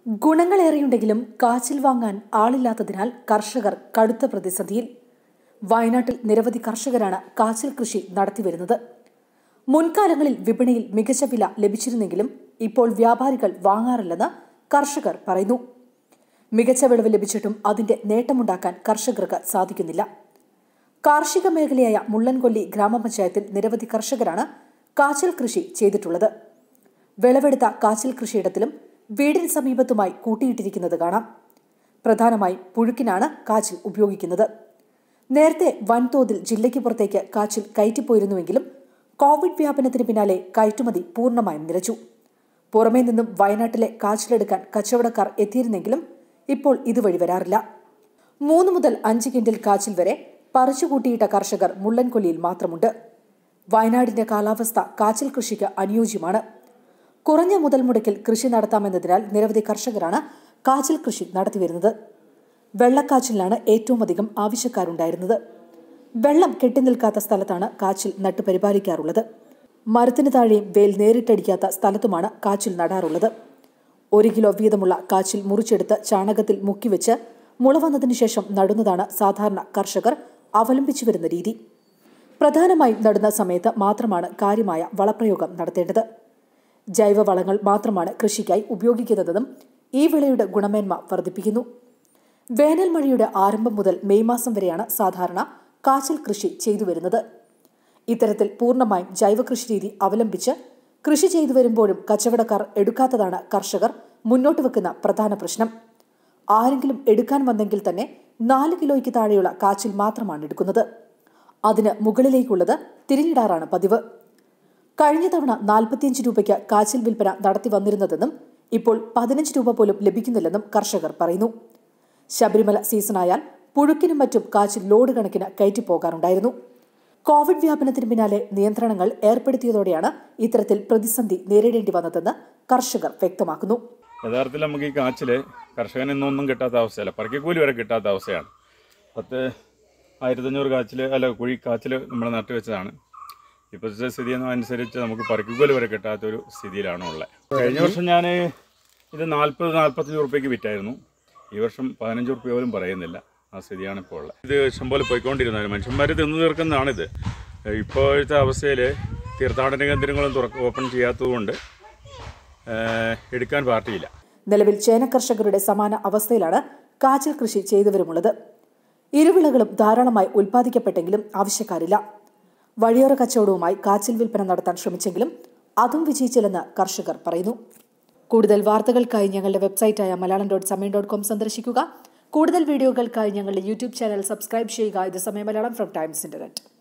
ഗുണങ്ങളേറെയുണ്ടെങ്കിലും കാച്ചിൽ വാങ്ങാൻ ആളില്ലാത്തതിനാൽ കർഷകർ കടുത്ത പ്രതിസന്ധിയിൽ വയനാട്ടിൽ നിരവധി കർഷകരാണ് കാച്ചിൽ കൃഷി നടത്തിവരുന്നത് മുൻകാലങ്ങളിൽ വിപണിയിൽ മികച്ച വില ലഭിച്ചിരുന്നെങ്കിലും ഇപ്പോൾ വ്യാപാരികൾ വാങ്ങാറില്ലെന്ന് കർഷകർ പറയുന്നു മികച്ച വിളവ് ലഭിച്ചിട്ടും അതിന്റെ നേട്ടമുണ്ടാക്കാൻ കർഷകർക്ക് സാധിക്കുന്നില്ല കാർഷിക മേഖലയായ മുള്ളൻകൊല്ലി ഗ്രാമപഞ്ചായത്തിൽ നിരവധി കർഷകരാണ് കാച്ചിൽ കൃഷി ചെയ്തിട്ടുള്ളത് വിളവെടുത്ത കാച്ചിൽ കൃഷിയിടത്തിലും വീടിന് സമീപത്തുമായി കൂട്ടിയിട്ടിരിക്കുന്നത് കാണാം പ്രധാനമായും പുഴുക്കിനാണ് കാച്ചിൽ ഉപയോഗിക്കുന്നത് നേരത്തെ വൻതോതിൽ ജില്ലയ്ക്ക് പുറത്തേക്ക് കാച്ചിൽ കയറ്റിപ്പോയിരുന്നുവെങ്കിലും കോവിഡ് വ്യാപനത്തിന് പിന്നാലെ കയറ്റുമതി പൂർണ്ണമായും നിലച്ചു പുറമേ നിന്നും വയനാട്ടിലെ കാച്ചിലെടുക്കാൻ കച്ചവടക്കാർ എത്തിയിരുന്നെങ്കിലും ഇപ്പോൾ ഇതുവഴി വരാറില്ല മൂന്ന് മുതൽ അഞ്ച് കിൻഡൽ കാച്ചിൽ വരെ പറിച്ചുകൂട്ടിയിട്ട കർഷകർ മുള്ളൻകൊല്ലിയിൽ മാത്രമുണ്ട് വയനാടിന്റെ കാലാവസ്ഥ കാച്ചിൽ കൃഷിക്ക് അനുയോജ്യമാണ് കുറഞ്ഞ മുതൽ മുടക്കിൽ കൃഷി നടത്താമെന്നതിനാൽ നിരവധി കർഷകരാണ് കാച്ചിൽ കൃഷി നടത്തിവരുന്നത് വെള്ളക്കാച്ചിലാണ് ഏറ്റവും അധികം ആവശ്യക്കാരുണ്ടായിരുന്നത് വെള്ളം കെട്ടിനിൽക്കാത്ത സ്ഥലത്താണ് കാച്ചിൽ നട്ടു പരിപാലിക്കാറുള്ളത് മരത്തിന് താഴെയും വേൽ നേരിട്ടടിക്കാത്ത സ്ഥലത്തുമാണ് കാച്ചിൽ നടാറുള്ളത് ഒരു കിലോ വീതമുള്ള കാച്ചിൽ മുറിച്ചെടുത്ത് ചാണകത്തിൽ മുക്കിവെച്ച് മുള വന്നതിനു ശേഷം നടുന്നതാണ് സാധാരണ കർഷകർ അവലംബിച്ചു വരുന്ന രീതി പ്രധാനമായും നടുന്ന സമയത്ത് മാത്രമാണ് കാര്യമായ വളപ്രയോഗം നടത്തേണ്ടത് ജൈവവളങ്ങൾ മാത്രമാണ് കൃഷിക്കായി ഉപയോഗിക്കുന്നതെന്നും ഈ വിളയുടെ ഗുണമേന്മ വർദ്ധിപ്പിക്കുന്നു വേനൽ മഴയുടെ ആരംഭം മുതൽ മെയ് മാസം വരെയാണ് സാധാരണ കാച്ചിൽ കൃഷി ചെയ്തു വരുന്നത് ഇത്തരത്തിൽ പൂർണ്ണമായും ജൈവ കൃഷി രീതി അവലംബിച്ച് കൃഷി ചെയ്തു വരുമ്പോഴും കച്ചവടക്കാർ എടുക്കാത്തതാണ് കർഷകർ മുന്നോട്ട് വെക്കുന്ന പ്രധാന പ്രശ്നം ആരെങ്കിലും എടുക്കാൻ വന്നെങ്കിൽ തന്നെ നാല് കിലോയ്ക്ക് താഴെയുള്ള കാച്ചിൽ മാത്രമാണ് എടുക്കുന്നത് അതിന് മുകളിലേക്കുള്ളത് തിരിഞ്ഞിടാറാണ് പതിവ് കഴിഞ്ഞ തവണ നാൽപ്പത്തിയഞ്ച് രൂപയ്ക്ക് കാച്ചിൽ വിൽപ്പന നടത്തി വന്നിരുന്നതെന്നും ഇപ്പോൾ പതിനഞ്ച് രൂപ പോലും ലഭിക്കുന്നില്ലെന്നും കർഷകർ പറയുന്നു ശബരിമല സീസണായാൽ പുഴുക്കിനും മറ്റും കാച്ചിൽ ലോഡ് കണക്കിന് കയറ്റിപ്പോകാറുണ്ടായിരുന്നു കോവിഡ് വ്യാപനത്തിന് പിന്നാലെ നിയന്ത്രണങ്ങൾ ഏർപ്പെടുത്തിയതോടെയാണ് ഇത്തരത്തിൽ പ്രതിസന്ധി നേരിടേണ്ടി വന്നതെന്ന് കർഷകർ വ്യക്തമാക്കുന്നു യഥാർത്ഥത്തിൽ നമുക്ക് ഈ കാച്ചില് കർഷകന് ഇന്നൊന്നും കിട്ടാത്ത അവസ്ഥയല്ല പറക്കിക്കൂലി വരെ കിട്ടാത്ത അവസ്ഥയാണ് പത്ത് ആയിരത്തഞ്ഞൂറ് കാച്ചില് അല്ല കുഴി കാച്ചില് നമ്മൾ നട്ടുവെച്ചതാണ് ഇപ്പോഴത്തെ സ്ഥിതി എന്നും അനുസരിച്ച് നമുക്ക് പറക്കിക്കൂലി വരെ കിട്ടാത്ത ഒരു സ്ഥിതിയിലാണ് ഉള്ളത് കഴിഞ്ഞ വർഷം ഞാൻ ഇത് നാൽപ്പത് നാൽപ്പത്തഞ്ച് റുപ്യക്ക് വിറ്റായിരുന്നു ഈ വർഷം പതിനഞ്ച് റുപ്യ പോലും പറയുന്നില്ല ആ സ്ഥിതിയാണ് ഇപ്പോൾ ഉള്ളത് ഇത് ഇഷ്ടംപോലെ പോയിക്കൊണ്ടിരുന്നത് മനുഷ്യന്മാർ തിന്നു തീർക്കുന്നതാണിത് ഇപ്പോഴത്തെ അവസ്ഥയിൽ തീർത്ഥാടന കേന്ദ്രങ്ങളും തുറക്ക ഓപ്പൺ ചെയ്യാത്തതുകൊണ്ട് ഏഹ്, എടുക്കാൻ പാർട്ടിയില്ല നിലവിൽ ചേന കർഷകരുടെ സമാന അവസ്ഥയിലാണ് കാച്ചിൽ കൃഷി ചെയ്തവരുമുള്ളത് ഇരുവിളകളും ധാരാളമായി ഉൽപ്പാദിക്കപ്പെട്ടെങ്കിലും ആവശ്യക്കാരില്ല വഴിയോര കച്ചവടവുമായി കാച്ചിൽ വിൽപ്പന നടത്താൻ ശ്രമിച്ചെങ്കിലും അതും വിജയിച്ചില്ലെന്ന് കർഷകർ പറയുന്നു കൂടുതൽ വാർത്തകൾക്കായി ഞങ്ങളുടെ വെബ്സൈറ്റായ Malayalam dot Samayam dot com സന്ദർശിക്കുക കൂടുതൽ വീഡിയോകൾക്കായി ഞങ്ങളുടെ യൂട്യൂബ് ചാനൽ സബ്സ്ക്രൈബ് ചെയ്യുക ഇത് സമയം മലയാളം ഫ്രം ടൈംസ് ഇന്റർനെറ്റ്